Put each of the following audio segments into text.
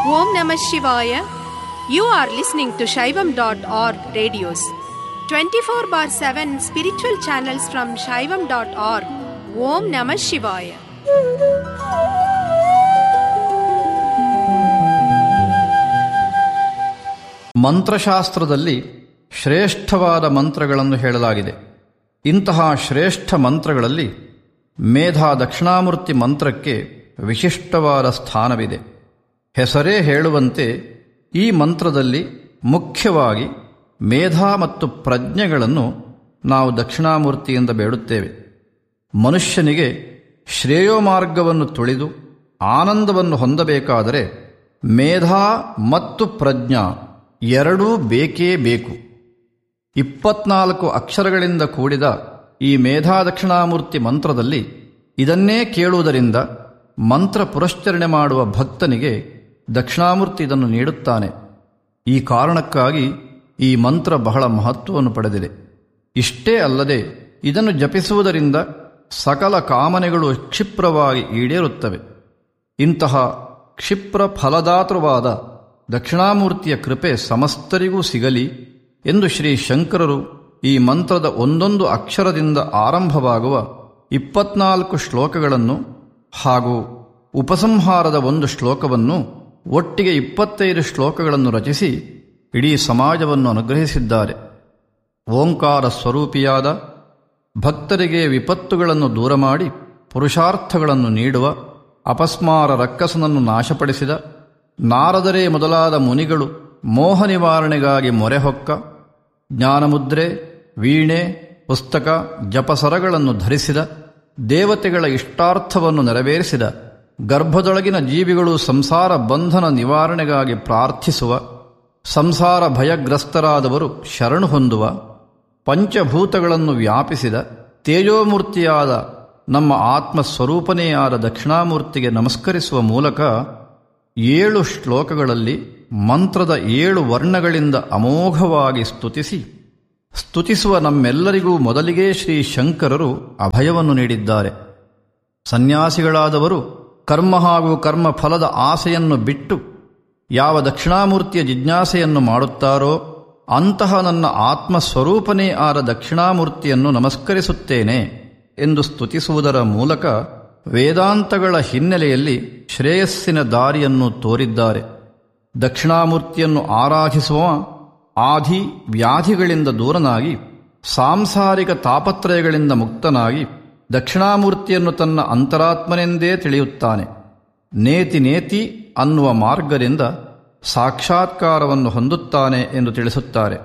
Om Namah Shivaya. You are listening to Shaivam.org radios. 24 bar 7 spiritual channels from Shaivam.org. Om Namah Shivaya. ಮಂತ್ರಶಾಸ್ತ್ರದಲ್ಲಿ ಶ್ರೇಷ್ಠವಾದ ಮಂತ್ರಗಳನ್ನು ಹೇಳಲಾಗಿದೆ ಇಂತಹ ಶ್ರೇಷ್ಠ ಮಂತ್ರಗಳಲ್ಲಿ ಮೇಧಾ ದಕ್ಷಿಣಾಮೂರ್ತಿ ಮಂತ್ರಕ್ಕೆ ವಿಶಿಷ್ಟವಾದ ಸ್ಥಾನವಿದೆ ಹೆಸರೇ ಹೇಳುವಂತೆ ಈ ಮಂತ್ರದಲ್ಲಿ ಮುಖ್ಯವಾಗಿ ಮೇಧಾ ಮತ್ತು ಪ್ರಜ್ಞೆಗಳನ್ನು ನಾವು ದಕ್ಷಿಣಾಮೂರ್ತಿಯಿಂದ ಬೇಡುತ್ತೇವೆ ಮನುಷ್ಯನಿಗೆ ಶ್ರೇಯೋಮಾರ್ಗವನ್ನು ತುಳಿದು ಆನಂದವನ್ನು ಹೊಂದಬೇಕಾದರೆ ಮೇಧಾ ಮತ್ತು ಪ್ರಜ್ಞಾ ಎರಡೂ ಬೇಕೇ ಬೇಕು ಇಪ್ಪತ್ನಾಲ್ಕು ಅಕ್ಷರಗಳಿಂದ ಕೂಡಿದ ಈ ಮೇಧಾ ದಕ್ಷಿಣಾಮೂರ್ತಿ ಮಂತ್ರದಲ್ಲಿ ಇದನ್ನೇ ಕೇಳುವುದರಿಂದ ಮಂತ್ರ ಪುರಶ್ಚರಣೆ ಮಾಡುವ ಭಕ್ತನಿಗೆ ದಕ್ಷಿಣಾಮೂರ್ತಿ ಇದನ್ನು ನೀಡುತ್ತಾನೆ ಈ ಕಾರಣಕ್ಕಾಗಿ ಈ ಮಂತ್ರ ಬಹಳ ಮಹತ್ವವನ್ನು ಪಡೆದಿದೆ ಇಷ್ಟೇ ಅಲ್ಲದೆ ಇದನ್ನು ಜಪಿಸುವುದರಿಂದ ಸಕಲ ಕಾಮನೆಗಳು ಕ್ಷಿಪ್ರವಾಗಿ ಈಡೇರುತ್ತವೆ ಇಂತಹ ಕ್ಷಿಪ್ರ ಫಲದಾತೃವಾದ ದಕ್ಷಿಣಾಮೂರ್ತಿಯ ಕೃಪೆ ಸಮಸ್ತರಿಗೂ ಸಿಗಲಿ ಎಂದು ಶ್ರೀ ಶಂಕರರು ಈ ಮಂತ್ರದ ಒಂದೊಂದು ಅಕ್ಷರದಿಂದ ಆರಂಭವಾಗುವ ಇಪ್ಪತ್ನಾಲ್ಕು ಶ್ಲೋಕಗಳನ್ನು ಹಾಗೂ ಉಪಸಂಹಾರದ ಒಂದು ಶ್ಲೋಕವನ್ನು ಒಟ್ಟಿಗೆ ಇಪ್ಪತ್ತೈದು ಶ್ಲೋಕಗಳನ್ನು ರಚಿಸಿ ಇಡೀ ಸಮಾಜವನ್ನು ಅನುಗ್ರಹಿಸಿದ್ದಾರೆ ಓಂಕಾರ ಸ್ವರೂಪಿಯಾದ ಭಕ್ತರಿಗೆ ವಿಪತ್ತುಗಳನ್ನು ದೂರ ಮಾಡಿ ಪುರುಷಾರ್ಥಗಳನ್ನು ನೀಡುವ ಅಪಸ್ಮಾರ ರಕ್ಕಸನನ್ನು ನಾಶಪಡಿಸಿದ ನಾರದರೇ ಮೊದಲಾದ ಮುನಿಗಳು ಮೋಹ ನಿವಾರಣೆಗಾಗಿ ಮೊರೆಹೊಕ್ಕ ಜ್ಞಾನಮುದ್ರೆ ವೀಣೆ ಪುಸ್ತಕ ಜಪಸರಗಳನ್ನು ಧರಿಸಿದ ದೇವತೆಗಳ ಇಷ್ಟಾರ್ಥವನ್ನು ನೆರವೇರಿಸಿದ ಗರ್ಭದೊಳಗಿನ ಜೀವಿಗಳು ಸಂಸಾರ ಬಂಧನ ನಿವಾರಣೆಗಾಗಿ ಪ್ರಾರ್ಥಿಸುವ ಸಂಸಾರ ಭಯಗ್ರಸ್ತರಾದವರು ಶರಣು ಹೊಂದುವ ಪಂಚಭೂತಗಳನ್ನು ವ್ಯಾಪಿಸಿದ ತೇಜೋಮೂರ್ತಿಯಾದ ನಮ್ಮ ಆತ್ಮಸ್ವರೂಪನೇ ಆದ ದಕ್ಷಿಣಾಮೂರ್ತಿಗೆ ನಮಸ್ಕರಿಸುವ ಮೂಲಕ ಏಳು ಶ್ಲೋಕಗಳಲ್ಲಿ ಮಂತ್ರದ ಏಳು ವರ್ಣಗಳಿಂದ ಅಮೋಘವಾಗಿ ಸ್ತುತಿಸಿ ಸ್ತುತಿಸುವ ನಮ್ಮೆಲ್ಲರಿಗೂ ಮೊದಲಿಗೆ ಶ್ರೀ ಶಂಕರರು ಅಭಯವನ್ನು ನೀಡಿದ್ದಾರೆ ಸನ್ಯಾಸಿಗಳಾದವರು ಕರ್ಮ ಹಾಗೂ ಕರ್ಮ ಫಲದ ಆಸೆಯನ್ನು ಬಿಟ್ಟು ಯಾವ ದಕ್ಷಿಣಾಮೂರ್ತಿಯ ಜಿಜ್ಞಾಸೆಯನ್ನು ಮಾಡುತ್ತಾರೋ ಅಂತಹ ನನ್ನ ಆತ್ಮಸ್ವರೂಪನೇ ಆದ ದಕ್ಷಿಣಾಮೂರ್ತಿಯನ್ನು ನಮಸ್ಕರಿಸುತ್ತೇನೆ ಎಂದು ಸ್ತುತಿಸುವುದರ ಮೂಲಕ ವೇದಾಂತಗಳ ಹಿನ್ನೆಲೆಯಲ್ಲಿ ಶ್ರೇಯಸ್ಸಿನ ದಾರಿಯನ್ನು ತೋರಿದ್ದಾರೆ ದಕ್ಷಿಣಾಮೂರ್ತಿಯನ್ನು ಆರಾಧಿಸುವ ಆಧಿ ವ್ಯಾಧಿಗಳಿಂದ ದೂರನಾಗಿ ಸಾಂಸಾರಿಕ ತಾಪತ್ರಯಗಳಿಂದ ಮುಕ್ತನಾಗಿ ದಕ್ಷಿಣಾಮೂರ್ತಿಯನ್ನು ತನ್ನ ಅಂತರಾತ್ಮನೆಂದೇ ತಿಳಿಯುತ್ತಾನೆ ನೇತಿ ನೇತಿ ಅನ್ನುವ ಮಾರ್ಗದಿಂದ ಸಾಕ್ಷಾತ್ಕಾರವನ್ನು ಹೊಂದುತ್ತಾನೆ ಎಂದು ತಿಳಿಸುತ್ತಾರೆ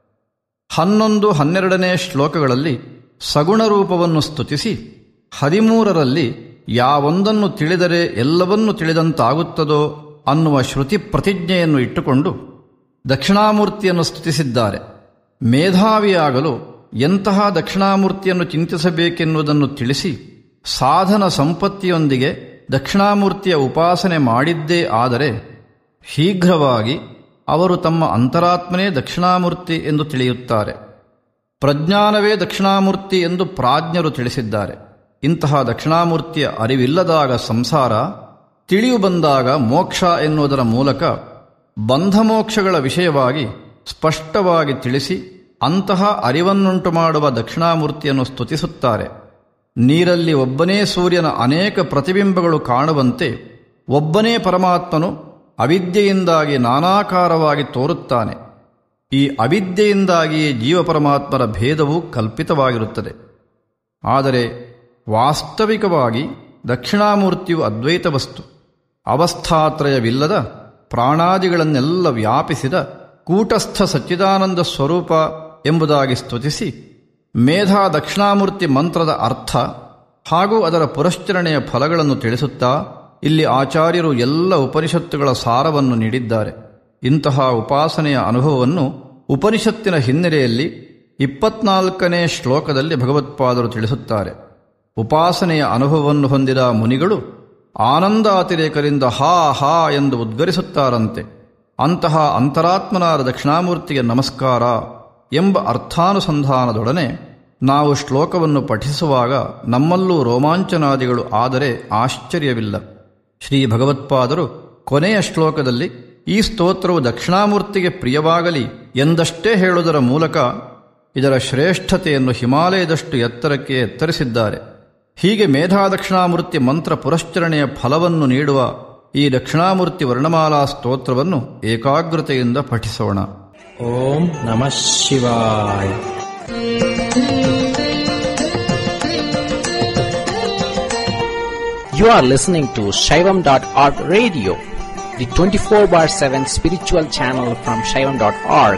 ಹನ್ನೊಂದು ಹನ್ನೆರಡನೇ ಶ್ಲೋಕಗಳಲ್ಲಿ ಸಗುಣ ರೂಪವನ್ನು ಸ್ತುತಿಸಿ ಹದಿಮೂರರಲ್ಲಿ ಯಾವೊಂದನ್ನು ತಿಳಿದರೆ ಎಲ್ಲವನ್ನೂ ತಿಳಿದಂತಾಗುತ್ತದೋ ಅನ್ನುವ ಶ್ರುತಿ ಪ್ರತಿಜ್ಞೆಯನ್ನು ಇಟ್ಟುಕೊಂಡು ದಕ್ಷಿಣಾಮೂರ್ತಿಯನ್ನು ಸ್ತುತಿಸಿದ್ದಾರೆ ಮೇಧಾವಿಯಾಗಲು ಎಂತಹ ದಕ್ಷಿಣಾಮೂರ್ತಿಯನ್ನು ಚಿಂತಿಸಬೇಕೆನ್ನುವುದನ್ನು ತಿಳಿಸಿ ಸಾಧನ ಸಂಪತ್ತಿಯೊಂದಿಗೆ ದಕ್ಷಿಣಾಮೂರ್ತಿಯ ಉಪಾಸನೆ ಮಾಡಿದ್ದೇ ಆದರೆ ಶೀಘ್ರವಾಗಿ ಅವರು ತಮ್ಮ ಅಂತರಾತ್ಮನೇ ದಕ್ಷಿಣಾಮೂರ್ತಿ ಎಂದು ತಿಳಿಯುತ್ತಾರೆ ಪ್ರಜ್ಞಾನವೇ ದಕ್ಷಿಣಾಮೂರ್ತಿ ಎಂದು ಪ್ರಾಜ್ಞರು ತಿಳಿಸಿದ್ದಾರೆ ಇಂತಹ ದಕ್ಷಿಣಾಮೂರ್ತಿಯ ಅರಿವಿಲ್ಲದಾಗ ಸಂಸಾರ ತಿಳಿಯು ಬಂದಾಗ ಮೋಕ್ಷ ಎನ್ನುವುದರ ಮೂಲಕ ಬಂಧಮೋಕ್ಷಗಳ ವಿಷಯವಾಗಿ ಸ್ಪಷ್ಟವಾಗಿ ತಿಳಿಸಿ ಅಂತಹ ಅರಿವನ್ನುಂಟು ಮಾಡುವ ದಕ್ಷಿಣಾಮೂರ್ತಿಯನ್ನು ಸ್ತುತಿಸುತ್ತಾರೆ ನೀರಲ್ಲಿ ಒಬ್ಬನೇ ಸೂರ್ಯನ ಅನೇಕ ಪ್ರತಿಬಿಂಬಗಳು ಕಾಣುವಂತೆ ಒಬ್ಬನೇ ಪರಮಾತ್ಮನು ಅವಿದ್ಯೆಯಿಂದಾಗಿ ನಾನಾಕಾರವಾಗಿ ತೋರುತ್ತಾನೆ ಈ ಅವಿದ್ಯೆಯಿಂದಾಗಿಯೇ ಜೀವಪರಮಾತ್ಮರ ಭೇದವು ಕಲ್ಪಿತವಾಗಿರುತ್ತದೆ ಆದರೆ ವಾಸ್ತವಿಕವಾಗಿ ದಕ್ಷಿಣಾಮೂರ್ತಿಯು ಅದ್ವೈತ ವಸ್ತು ಅವಸ್ಥಾತ್ರಯವಿಲ್ಲದ ಪ್ರಾಣಾದಿಗಳನ್ನೆಲ್ಲ ವ್ಯಾಪಿಸಿದ ಕೂಟಸ್ಥ ಸಚ್ಚಿದಾನಂದ ಸ್ವರೂಪ ಎಂಬುದಾಗಿ ಸ್ತುತಿಸಿ ಮೇಧಾ ದಕ್ಷಿಣಾಮೂರ್ತಿ ಮಂತ್ರದ ಅರ್ಥ ಹಾಗೂ ಅದರ ಪುರಶ್ಚರಣೆಯ ಫಲಗಳನ್ನು ತಿಳಿಸುತ್ತಾ ಇಲ್ಲಿ ಆಚಾರ್ಯರು ಎಲ್ಲ ಉಪನಿಷತ್ತುಗಳ ಸಾರವನ್ನು ನೀಡಿದ್ದಾರೆ ಇಂತಹ ಉಪಾಸನೆಯ ಅನುಭವವನ್ನು ಉಪನಿಷತ್ತಿನ ಹಿನ್ನೆಲೆಯಲ್ಲಿ ಇಪ್ಪತ್ನಾಲ್ಕನೇ ಶ್ಲೋಕದಲ್ಲಿ ಭಗವತ್ಪಾದರು ತಿಳಿಸುತ್ತಾರೆ ಉಪಾಸನೆಯ ಅನುಭವವನ್ನು ಹೊಂದಿದ ಮುನಿಗಳು ಆನಂದಾತಿರೇಕರಿಂದ ಹಾ ಹಾ ಎಂದು ಉದ್ಗರಿಸುತ್ತಾರಂತೆ ಅಂತಹ ಅಂತರಾತ್ಮನಾದ ದಕ್ಷಿಣಾಮೂರ್ತಿಗೆ ನಮಸ್ಕಾರ ಎಂಬ ಅರ್ಥಾನುಸಂಧಾನದೊಡನೆ ನಾವು ಶ್ಲೋಕವನ್ನು ಪಠಿಸುವಾಗ ನಮ್ಮಲ್ಲೂ ರೋಮಾಂಚನಾದಿಗಳು ಆದರೆ ಆಶ್ಚರ್ಯವಿಲ್ಲ ಶ್ರೀ ಭಗವತ್ಪಾದರು ಕೊನೆಯ ಶ್ಲೋಕದಲ್ಲಿ ಈ ಸ್ತೋತ್ರವು ದಕ್ಷಿಣಾಮೂರ್ತಿಗೆ ಪ್ರಿಯವಾಗಲಿ ಎಂದಷ್ಟೇ ಹೇಳುವುದರ ಮೂಲಕ ಇದರ ಶ್ರೇಷ್ಠತೆಯನ್ನು ಹಿಮಾಲಯದಷ್ಟು ಎತ್ತರಕ್ಕೆ ಎತ್ತರಿಸಿದ್ದಾರೆ ಹೀಗೆ ಮೇಧಾದಕ್ಷಿಣಾಮೂರ್ತಿ ಮಂತ್ರ ಪುರಶ್ಚರಣೆಯ ಫಲವನ್ನು ನೀಡುವ ಈ ದಕ್ಷಿಣಾಮೂರ್ತಿ ವರ್ಣಮಾಲಾ ಸ್ತೋತ್ರವನ್ನು ಏಕಾಗ್ರತೆಯಿಂದ ಪಠಿಸೋಣ ಓಂ ನಮಃ ಶಿವಾಯ You are listening to Shaivam.org radio, the 24 bar 7 spiritual channel from Shaivam.org.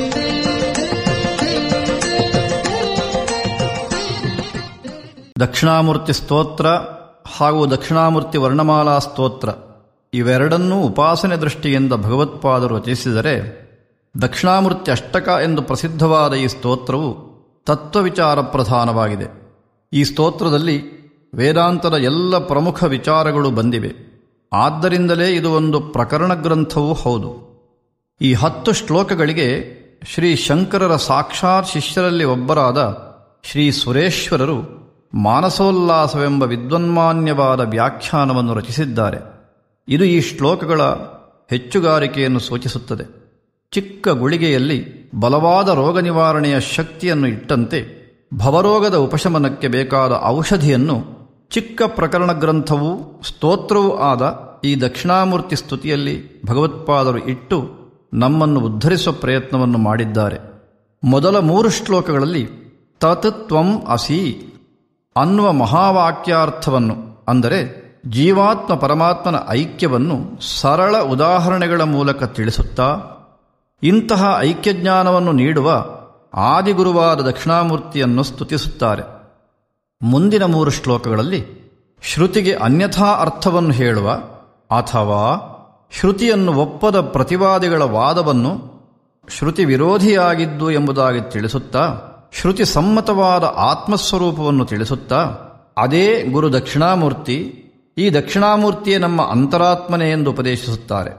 Dakshinamurthy ಸ್ತೋತ್ರ ಹಾಗೂ ದಕ್ಷಿಣಾಮೂರ್ತಿ ವರ್ಣಮಾಲಾ ಸ್ತೋತ್ರ ಇವೆರಡನ್ನೂ ಉಪಾಸನೆ ದೃಷ್ಟಿಯಿಂದ ಭಗವತ್ಪಾದರು ರಚಿಸಿದರೆ ದಕ್ಷಿಣಾಮೂರ್ತಿ ಅಷ್ಟಕ ಎಂದು ಪ್ರಸಿದ್ಧವಾದ ಈ ಸ್ತೋತ್ರವು ತತ್ವವಿಚಾರ ಪ್ರಧಾನವಾಗಿದೆ ಈ ಸ್ತೋತ್ರದಲ್ಲಿ ವೇದಾಂತದ ಎಲ್ಲ ಪ್ರಮುಖ ವಿಚಾರಗಳು ಬಂದಿವೆ ಆದ್ದರಿಂದಲೇ ಇದು ಒಂದು ಪ್ರಕರಣ ಗ್ರಂಥವೂ ಹೌದು ಈ ಹತ್ತು ಶ್ಲೋಕಗಳಿಗೆ ಶ್ರೀ ಶಂಕರರ ಸಾಕ್ಷಾತ್ ಶಿಷ್ಯರಲ್ಲಿ ಒಬ್ಬರಾದ ಶ್ರೀ ಸುರೇಶ್ವರರು ಮಾನಸೋಲ್ಲಾಸವೆಂಬ ವಿದ್ವನ್ಮಾನ್ಯವಾದ ವ್ಯಾಖ್ಯಾನವನ್ನು ರಚಿಸಿದ್ದಾರೆ ಇದು ಈ ಶ್ಲೋಕಗಳ ಹೆಚ್ಚುಗಾರಿಕೆಯನ್ನು ಸೂಚಿಸುತ್ತದೆ ಚಿಕ್ಕ ಗುಳಿಗೆಯಲ್ಲಿ ಬಲವಾದ ರೋಗ ನಿವಾರಣೆಯ ಶಕ್ತಿಯನ್ನು ಇಟ್ಟಂತೆ ಭವರೋಗದ ಉಪಶಮನಕ್ಕೆ ಬೇಕಾದ ಔಷಧಿಯನ್ನು ಚಿಕ್ಕ ಪ್ರಕರಣ ಗ್ರಂಥವೂ ಸ್ತೋತ್ರವೂ ಆದ ಈ ದಕ್ಷಿಣಾಮೂರ್ತಿ ಸ್ತುತಿಯಲ್ಲಿ ಭಗವತ್ಪಾದರು ಇಟ್ಟು ನಮ್ಮನ್ನು ಉದ್ಧರಿಸುವ ಪ್ರಯತ್ನವನ್ನು ಮಾಡಿದ್ದಾರೆ ಮೊದಲ ಮೂರು ಶ್ಲೋಕಗಳಲ್ಲಿ ತತ್ ತ್ವಂ ಅಸಿ ಅನ್ನುವ ಮಹಾವಾಕ್ಯಾರ್ಥವನ್ನು ಅಂದರೆ ಜೀವಾತ್ಮ ಪರಮಾತ್ಮನ ಐಕ್ಯವನ್ನು ಸರಳ ಉದಾಹರಣೆಗಳ ಮೂಲಕ ತಿಳಿಸುತ್ತಾ ಇಂತಹ ಐಕ್ಯಜ್ಞಾನವನ್ನು ನೀಡುವ ಆದಿಗುರುವಾದ ದಕ್ಷಿಣಾಮೂರ್ತಿಯನ್ನು ಸ್ತುತಿಸುತ್ತಾರೆ ಮುಂದಿನ ಮೂರು ಶ್ಲೋಕಗಳಲ್ಲಿ ಶ್ರುತಿಗೆ ಅನ್ಯಥಾ ಅರ್ಥವನ್ನು ಹೇಳುವ ಅಥವಾ ಶ್ರುತಿಯನ್ನು ಒಪ್ಪದ ಪ್ರತಿವಾದಿಗಳ ವಾದವನ್ನು ಶ್ರುತಿ ವಿರೋಧಿಯಾಗಿದ್ದು ಎಂಬುದಾಗಿ ತಿಳಿಸುತ್ತಾ ಶ್ರುತಿ ಸಮ್ಮತವಾದ ಆತ್ಮಸ್ವರೂಪವನ್ನು ತಿಳಿಸುತ್ತಾ ಅದೇ ಗುರು ದಕ್ಷಿಣಾಮೂರ್ತಿ ಈ ದಕ್ಷಿಣಾಮೂರ್ತಿಯೇ ನಮ್ಮ ಅಂತರಾತ್ಮನೆ ಎಂದು ಉಪದೇಶಿಸುತ್ತಾರೆ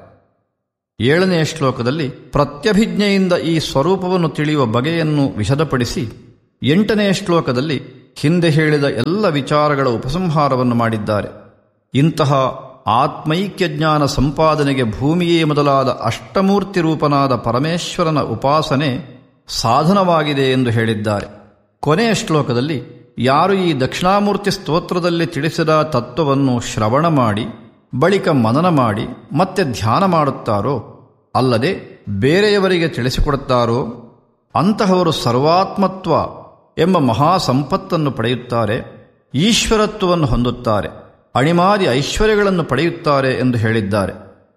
ಏಳನೆಯ ಶ್ಲೋಕದಲ್ಲಿ ಪ್ರತ್ಯಭಿಜ್ಞೆಯಿಂದ ಈ ಸ್ವರೂಪವನ್ನು ತಿಳಿಯುವ ಬಗೆಯನ್ನು ವಿಶದಪಡಿಸಿ ಎಂಟನೆಯ ಶ್ಲೋಕದಲ್ಲಿ ಹಿಂದೆ ಹೇಳಿದ ಎಲ್ಲ ವಿಚಾರಗಳ ಉಪಸಂಹಾರವನ್ನು ಮಾಡಿದ್ದಾರೆ ಇಂತಹ ಆತ್ಮೈಕ್ಯ ಜ್ಞಾನ ಸಂಪಾದನೆಗೆ ಭೂಮಿಯೇ ಮೊದಲಾದ ಅಷ್ಟಮೂರ್ತಿ ರೂಪನಾದ ಪರಮೇಶ್ವರನ ಉಪಾಸನೆ ಸಾಧನವಾಗಿದೆ ಎಂದು ಹೇಳಿದ್ದಾರೆ ಕೊನೆಯ ಶ್ಲೋಕದಲ್ಲಿ ಯಾರು ಈ ದಕ್ಷಿಣಾಮೂರ್ತಿ ಸ್ತೋತ್ರದಲ್ಲಿ ತಿಳಿಸಿದ ತತ್ವವನ್ನು ಶ್ರವಣ ಮಾಡಿ ಬಳಿಕ ಮನನ ಮಾಡಿ ಮತ್ತೆ ಧ್ಯಾನ ಮಾಡುತ್ತಾರೋ ಅಲ್ಲದೆ ಬೇರೆಯವರಿಗೆ ತಿಳಿಸಿಕೊಡುತ್ತಾರೋ ಅಂತಹವರು ಸರ್ವಾತ್ಮತ್ವ ಎಂಬ ಮಹಾ ಸಂಪತ್ತನ್ನು ಪಡೆಯುತ್ತಾರೆ ಈಶ್ವರತ್ವವನ್ನು ಹೊಂದುತ್ತಾರೆ ಅಣಿಮಾದಿ ಐಶ್ವರ್ಯಗಳನ್ನು ಪಡೆಯುತ್ತಾರೆ ಎಂದು ಹೇಳಿದ್ದಾರೆ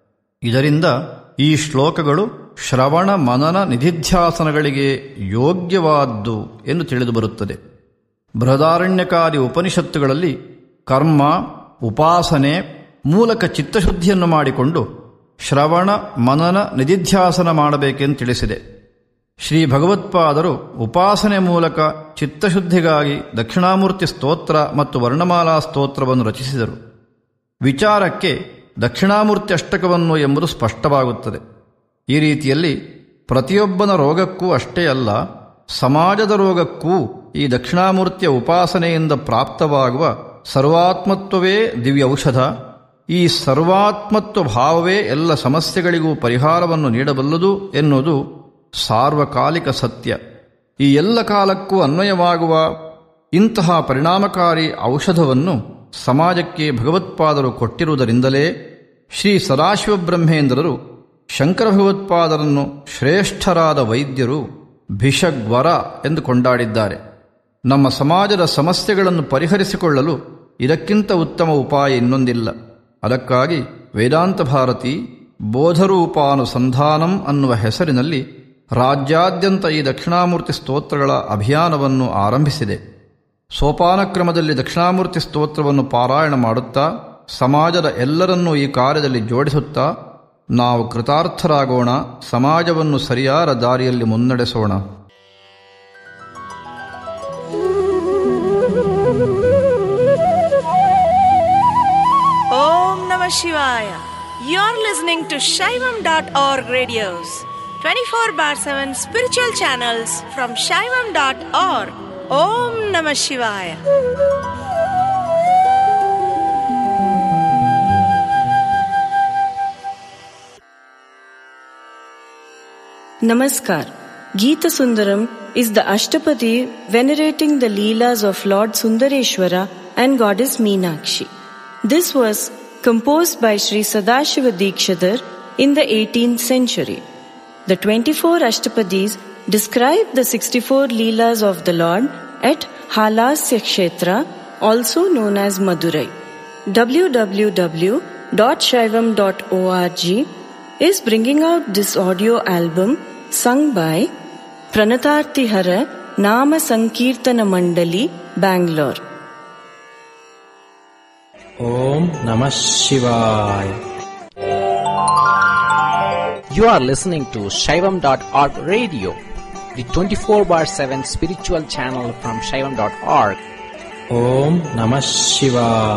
ಇದರಿಂದ ಈ ಶ್ಲೋಕಗಳು ಶ್ರವಣ ಮನನ ನಿಧಿಧ್ಯಾಸನಗಳಿಗೆ ಯೋಗ್ಯವಾದ್ದು ಎಂದು ತಿಳಿದು ಬರುತ್ತದೆ ಬೃಹದಾರಣ್ಯಕಾರಿ ಉಪನಿಷತ್ತುಗಳಲ್ಲಿ ಕರ್ಮ ಉಪಾಸನೆ ಮೂಲಕ ಚಿತ್ತಶುದ್ಧಿಯನ್ನು ಮಾಡಿಕೊಂಡು ಶ್ರವಣ ಮನನ ನಿಧಿಧ್ಯಾಸನ ಮಾಡಬೇಕೆಂದು ತಿಳಿಸಿದೆ ಶ್ರೀ ಭಗವತ್ಪಾದರು ಉಪಾಸನೆ ಮೂಲಕ ಚಿತ್ತಶುದ್ಧಿಗಾಗಿ ದಕ್ಷಿಣಾಮೂರ್ತಿ ಸ್ತೋತ್ರ ಮತ್ತು ವರ್ಣಮಾಲಾ ಸ್ತೋತ್ರವನ್ನು ರಚಿಸಿದರು ವಿಚಾರಕ್ಕೆ ದಕ್ಷಿಣಾಮೂರ್ತಿ ಅಷ್ಟಕವನ್ನು ಎಂಬುದು ಸ್ಪಷ್ಟವಾಗುತ್ತದೆ ಈ ರೀತಿಯಲ್ಲಿ ಪ್ರತಿಯೊಬ್ಬನ ರೋಗಕ್ಕೂ ಅಷ್ಟೇ ಅಲ್ಲ ಸಮಾಜದ ರೋಗಕ್ಕೂ ಈ ದಕ್ಷಿಣಾಮೂರ್ತಿಯ ಉಪಾಸನೆಯಿಂದ ಪ್ರಾಪ್ತವಾಗುವ ಸರ್ವಾತ್ಮತ್ವವೇ ದಿವ್ಯ ಔಷಧ ಈ ಸರ್ವಾತ್ಮತ್ವ ಭಾವವೇ ಎಲ್ಲ ಸಮಸ್ಯೆಗಳಿಗೂ ಪರಿಹಾರವನ್ನು ನೀಡಬಲ್ಲದು ಎನ್ನುವುದು ಸಾರ್ವಕಾಲಿಕ ಸತ್ಯ ಈ ಎಲ್ಲ ಕಾಲಕ್ಕೂ ಅನ್ವಯವಾಗುವ ಇಂತಹ ಪರಿಣಾಮಕಾರಿ ಔಷಧವನ್ನು ಸಮಾಜಕ್ಕೆ ಭಗವತ್ಪಾದರು ಕೊಟ್ಟಿರುವುದರಿಂದಲೇ ಶ್ರೀ ಸದಾಶಿವ ಬ್ರಹ್ಮೇಂದ್ರರು ಶಂಕರ ಭಗವತ್ಪಾದರನ್ನು ಶ್ರೇಷ್ಠರಾದ ವೈದ್ಯರು ಭಿಷಗ್ವರ ಎಂದು ಕೊಂಡಾಡಿದ್ದಾರೆ ನಮ್ಮ ಸಮಾಜದ ಸಮಸ್ಯೆಗಳನ್ನು ಪರಿಹರಿಸಿಕೊಳ್ಳಲು ಇದಕ್ಕಿಂತ ಉತ್ತಮ ಉಪಾಯ ಇನ್ನೊಂದಿಲ್ಲ ಅದಕ್ಕಾಗಿ ವೇದಾಂತ ಭಾರತಿ ಬೋಧರೂಪಾನುಸಂಧಾನಂ ಅನ್ನುವ ಹೆಸರಿನಲ್ಲಿ ರಾಜ್ಯಾದ್ಯಂತ ಈ ದಕ್ಷಿಣಾಮೂರ್ತಿ ಸ್ತೋತ್ರಗಳ ಅಭಿಯಾನವನ್ನು ಆರಂಭಿಸಿದೆ ಸೋಪಾನಕ್ರಮದಲ್ಲಿ ದಕ್ಷಿಣಾಮೂರ್ತಿ ಸ್ತೋತ್ರವನ್ನು ಪಾರಾಯಣ ಮಾಡುತ್ತಾ ಸಮಾಜದ ಎಲ್ಲರನ್ನೂ ಈ ಕಾರ್ಯದಲ್ಲಿ ಜೋಡಿಸುತ್ತಾ ನಾವು ಕೃತಾರ್ಥರಾಗೋಣ ಸಮಾಜವನ್ನು ಸರಿಯಾದ ದಾರಿಯಲ್ಲಿ ಮುನ್ನಡೆಸೋಣ Om Namah Shivaya. You're listening to Shaivam.org radios, 24 bar 7 spiritual channels from Shaivam.org. Om Namah Shivaya. Namaskar. Geeta Sundaram is the Ashtapadi venerating the Leelas of Lord Sundareshwara and Goddess Meenakshi. This was composed by Sri Sadashiva Dikshadhar in the 18th century. The 24 Ashtapadis describe the 64 Leelas of the Lord at Halasya Kshetra, also known as Madurai. www.shaivam.org is bringing out this audio album sung by Pranatartihara Nama Sankirtana Mandali, Bangalore. Om Namah Shivaya. You are listening to Shaivam.org radio, the 24 bar 7 spiritual channel from Shaivam.org. Om Namah Shivaya.